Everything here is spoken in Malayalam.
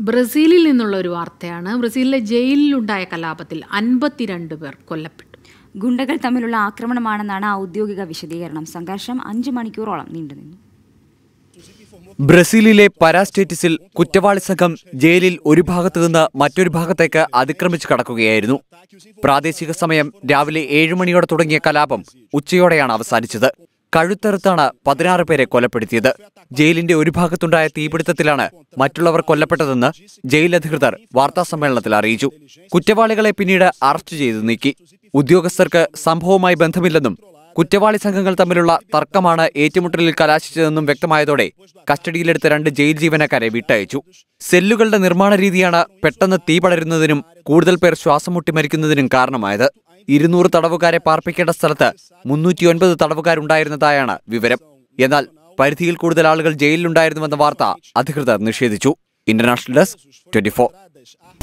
ബ്രസീലിൽ നിന്നുള്ള ഒരു വാർത്തയാണ് ബ്രസീലിലെ ജയിലിലുണ്ടായ കലാപത്തിൽ അൻപത്തിരണ്ട് പേർ കൊല്ലപ്പെട്ടു ഗുണ്ടകൾ തമ്മിലുള്ള ആക്രമണമാണെന്നാണ് ഔദ്യോഗിക വിശദീകരണം സംഘർഷം അഞ്ചു മണിക്കൂറോളം നീണ്ടുനിന്നു ബ്രസീലിലെ പരാസ്റ്റേറ്റിസിൽ കുറ്റവാളി സംഘം ജയിലിൽ ഒരു ഭാഗത്തു നിന്ന് മറ്റൊരു ഭാഗത്തേക്ക് അതിക്രമിച്ചു കടക്കുകയായിരുന്നു പ്രാദേശിക സമയം രാവിലെ ഏഴ് മണിയോടെ തുടങ്ങിയ കലാപം ഉച്ചയോടെയാണ് അവസാനിച്ചത് കഴുത്തറുത്താണ് പതിനാറ് പേരെ കൊലപ്പെടുത്തിയത് ജയിലിന്റെ ഒരു ഭാഗത്തുണ്ടായ തീപിടുത്തത്തിലാണ് മറ്റുള്ളവർ കൊല്ലപ്പെട്ടതെന്ന് ജയിൽ അധികൃതർ വാർത്താസമ്മേളനത്തിൽ അറിയിച്ചു കുറ്റവാളികളെ പിന്നീട് അറസ്റ്റ് ചെയ്തു നീക്കി ഉദ്യോഗസ്ഥർക്ക് സംഭവവുമായി ബന്ധമില്ലെന്നും കുറ്റവാളി സംഘങ്ങൾ തമ്മിലുള്ള തർക്കമാണ് ഏറ്റുമുട്ടലിൽ കലാശിച്ചതെന്നും വ്യക്തമായതോടെ കസ്റ്റഡിയിലെടുത്ത രണ്ട് ജയിൽ ജീവനക്കാരെ വിട്ടയച്ചു സെല്ലുകളുടെ നിർമ്മാണ രീതിയാണ് പെട്ടെന്ന് തീ പടരുന്നതിനും കൂടുതൽ പേർ ശ്വാസം മുട്ടി മരിക്കുന്നതിനും കാരണമായത് ഇരുന്നൂറ് തടവുകാരെ പാർപ്പിക്കേണ്ട സ്ഥലത്ത് മുന്നൂറ്റിയൊൻപത് തടവുകാരുണ്ടായിരുന്നതായാണ് വിവരം എന്നാൽ പരിധിയിൽ കൂടുതൽ ആളുകൾ ജയിലിലുണ്ടായിരുന്നുവെന്ന വാർത്ത അധികൃതർ നിഷേധിച്ചു ഇന്റർനാഷണൽ ഡെസ്ക് ട്വന്റി